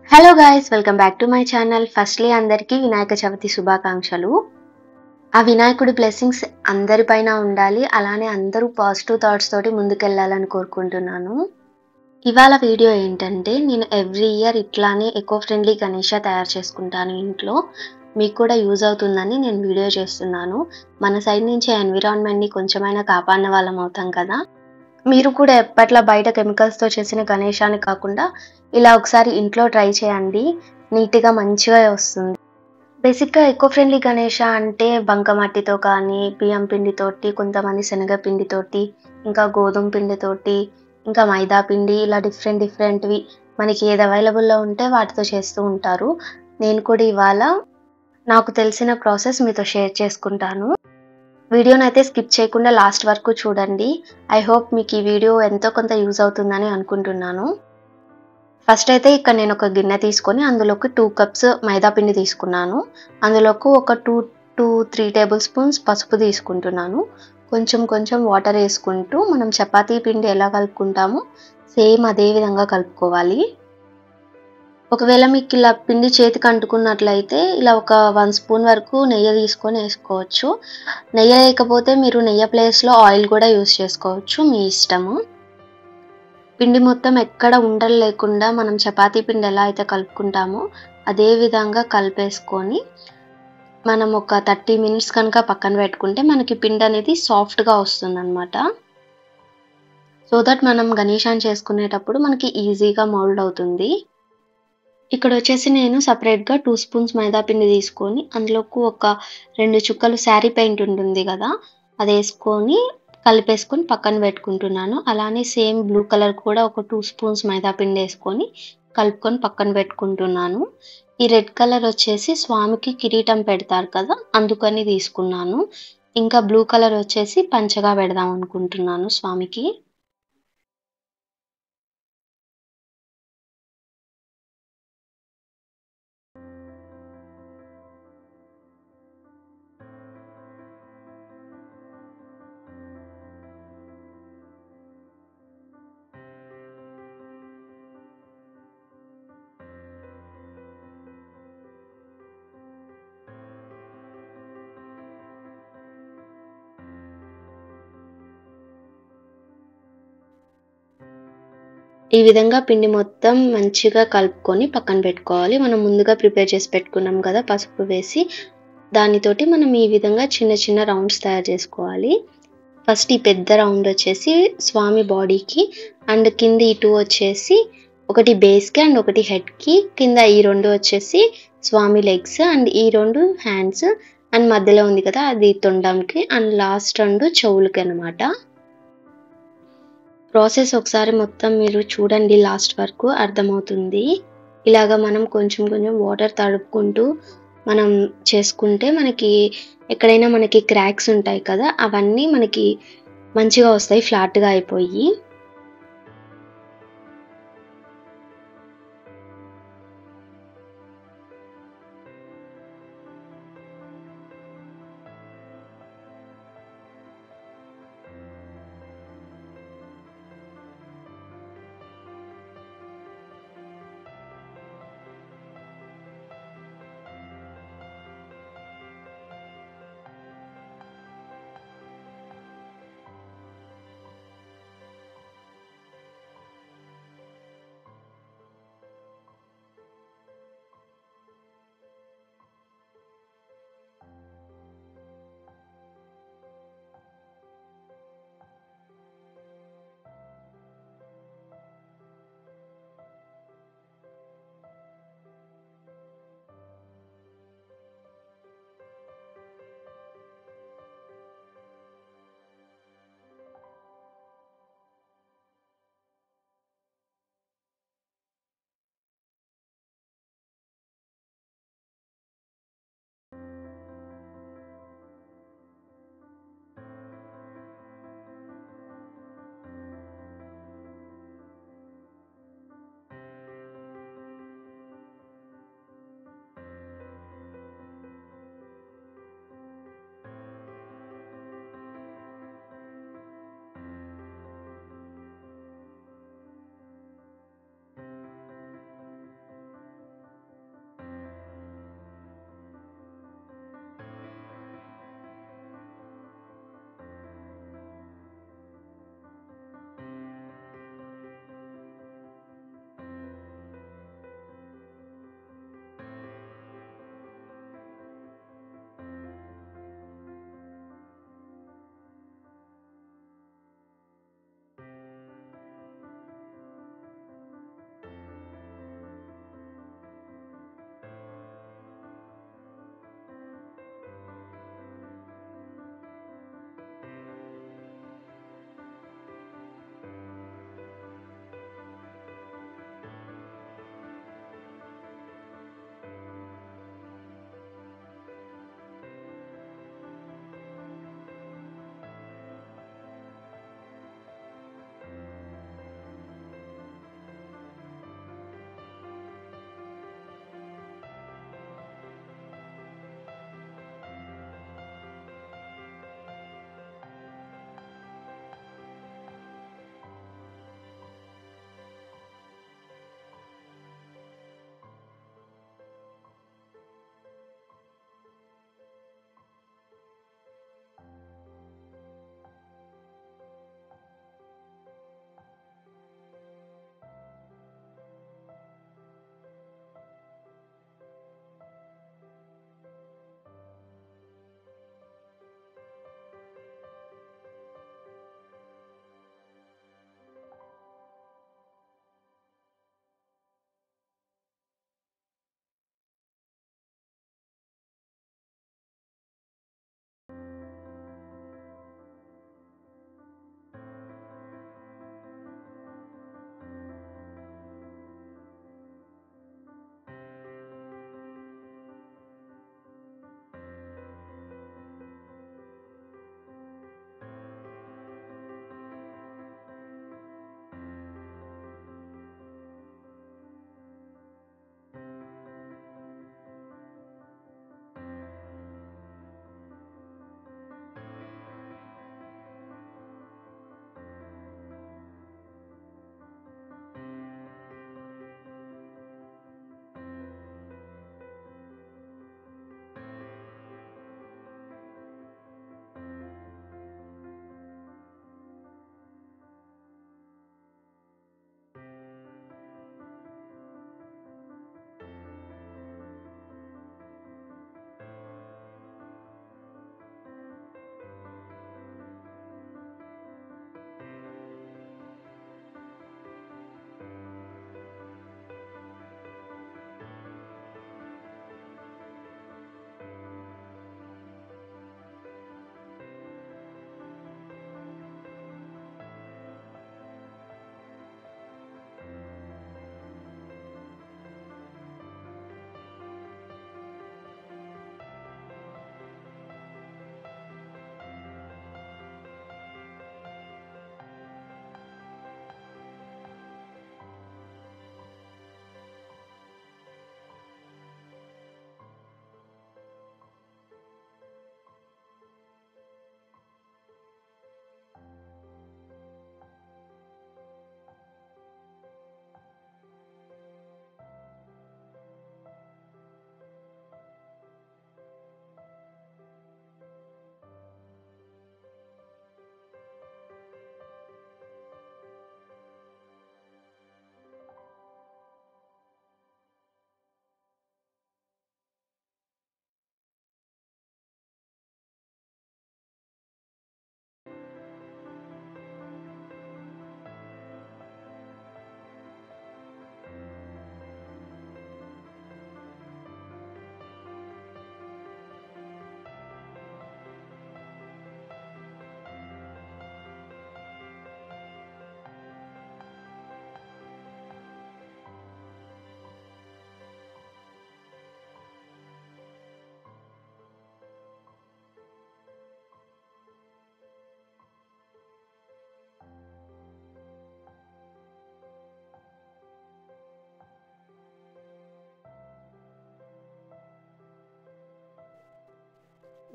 hello guys welcome back to my channel firstly అందరికీ వినాయక చవితి శుభాకాంక్షలు ఆ వినాయకుడి బ్లెస్సింగ్స్ అందరిపైన ఉండాలి అలానే అందరూ పాజిటివ్ థాట్స్ తోటి ముందుకెళ్ళాలని కోరుకుంటున్నాను ఇవాళ వీడియో ఏంటంటే నేను ఎవ్రీ ఇయర్ ఇట్లానే ఎకో ఫ్రెండ్లీ గణేష తయారు చేసుకుంటాను ఇంట్లో మీకు కూడా యూజ్ అవుతుందని నేను వీడియో చేస్తున్నాను మన సైడ్ నుంచి ఎన్విరాన్మెంట్ని కొంచెమైనా కాపాడిన వాళ్ళం అవుతాం కదా మీరు కూడా ఎప్పట్లా బయట కెమికల్స్తో చేసిన గణేశాన్ని కాకుండా ఇలా ఒకసారి ఇంట్లో ట్రై చేయండి నీట్గా మంచిగా వస్తుంది బేసిక్గా ఎకో ఫ్రెండ్లీ గణేష అంటే బంకమట్టితో కానీ బియ్యం పిండితోటి కొంతమంది శనగపిండితోటి ఇంకా గోధుమ పిండితోటి ఇంకా మైదా పిండి ఇలా డిఫరెంట్ డిఫరెంట్వి మనకి ఏది అవైలబుల్లో ఉంటే వాటితో చేస్తూ ఉంటారు నేను కూడా ఇవాళ నాకు తెలిసిన ప్రాసెస్ మీతో షేర్ చేసుకుంటాను వీడియోని అయితే స్కిప్ చేయకుండా లాస్ట్ వరకు చూడండి ఐ హోప్ మీకు ఈ వీడియో ఎంతో కొంత యూజ్ అవుతుందని అనుకుంటున్నాను ఫస్ట్ అయితే ఇక్కడ నేను ఒక గిన్నె తీసుకొని అందులోకి టూ కప్స్ మైదా పిండి తీసుకున్నాను అందులోకి ఒక two two three tablespoons పసుపు తీసుకుంటున్నాను కొంచెం కొంచెం వాటర్ వేసుకుంటూ మనం చపాతీ పిండి ఎలా కలుపుకుంటామో సేమ్ అదే విధంగా కలుపుకోవాలి ఒకవేళ మీకు ఇలా పిండి చేతికి అంటుకున్నట్లయితే ఇలా ఒక వన్ స్పూన్ వరకు నెయ్యి తీసుకొని వేసుకోవచ్చు నెయ్యి లేకపోతే మీరు నెయ్యి ప్లేస్లో ఆయిల్ కూడా యూస్ చేసుకోవచ్చు మీ ఇష్టము పిండి మొత్తం ఎక్కడ ఉండలు లేకుండా మనం చపాతీ పిండి ఎలా అయితే కలుపుకుంటామో అదే విధంగా కలిపేసుకొని మనం ఒక థర్టీ మినిట్స్ కనుక పక్కన పెట్టుకుంటే మనకి పిండి అనేది సాఫ్ట్గా వస్తుంది అనమాట సో దట్ మనం గణేశాన్ని చేసుకునేటప్పుడు మనకి ఈజీగా మౌల్డ్ అవుతుంది ఇక్కడ వచ్చేసి నేను సపరేట్గా టూ స్పూన్స్ మైదా పిండి తీసుకొని అందులోకి ఒక రెండు చుక్కలు శారీ పెయింట్ ఉంటుంది కదా అది వేసుకొని కలిపేసుకొని పక్కన పెట్టుకుంటున్నాను అలానే సేమ్ బ్లూ కలర్ కూడా ఒక టూ స్పూన్స్ మైదా పిండి వేసుకొని కలుపుకొని పక్కన పెట్టుకుంటున్నాను ఈ రెడ్ కలర్ వచ్చేసి స్వామికి కిరీటం పెడతారు కదా అందుకని తీసుకున్నాను ఇంకా బ్లూ కలర్ వచ్చేసి పంచగా పెడదాం అనుకుంటున్నాను స్వామికి ఈ విధంగా పిండి మొత్తం మంచిగా కలుపుకొని పక్కన పెట్టుకోవాలి మనం ముందుగా ప్రిపేర్ చేసి పెట్టుకున్నాం కదా పసుపు వేసి దానితోటి మనం ఈ విధంగా చిన్న చిన్న రౌండ్స్ తయారు చేసుకోవాలి ఫస్ట్ ఈ పెద్ద రౌండ్ వచ్చేసి స్వామి బాడీకి అండ్ కింద ఈ టూ వచ్చేసి ఒకటి బేస్కి అండ్ ఒకటి హెడ్కి కింద ఈ రెండు వచ్చేసి స్వామి లెగ్స్ అండ్ ఈ రెండు హ్యాండ్స్ అండ్ మధ్యలో ఉంది కదా అది తొండంకి అండ్ లాస్ట్ రెండు చెవులకి అనమాట ప్రాసెస్ ఒకసారి మొత్తం మీరు చూడండి లాస్ట్ వరకు అర్థమవుతుంది ఇలాగ మనం కొంచెం కొంచెం వాటర్ తడుపుకుంటూ మనం చేసుకుంటే మనకి ఎక్కడైనా మనకి క్రాక్స్ ఉంటాయి కదా అవన్నీ మనకి మంచిగా వస్తాయి ఫ్లాట్గా అయిపోయి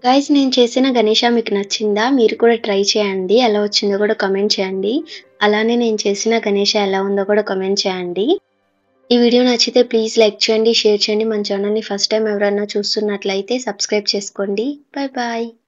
గైస్ నేను చేసిన గణేష మీకు నచ్చిందా మీరు కూడా ట్రై చేయండి ఎలా వచ్చిందో కూడా కామెంట్ చేయండి అలానే నేను చేసిన గణేష ఎలా ఉందో కూడా కామెంట్ చేయండి ఈ వీడియో నచ్చితే ప్లీజ్ లైక్ చేయండి షేర్ చేయండి మన ఛానల్ని ఫస్ట్ టైం ఎవరైనా చూస్తున్నట్లయితే సబ్స్క్రైబ్ చేసుకోండి బాయ్ బాయ్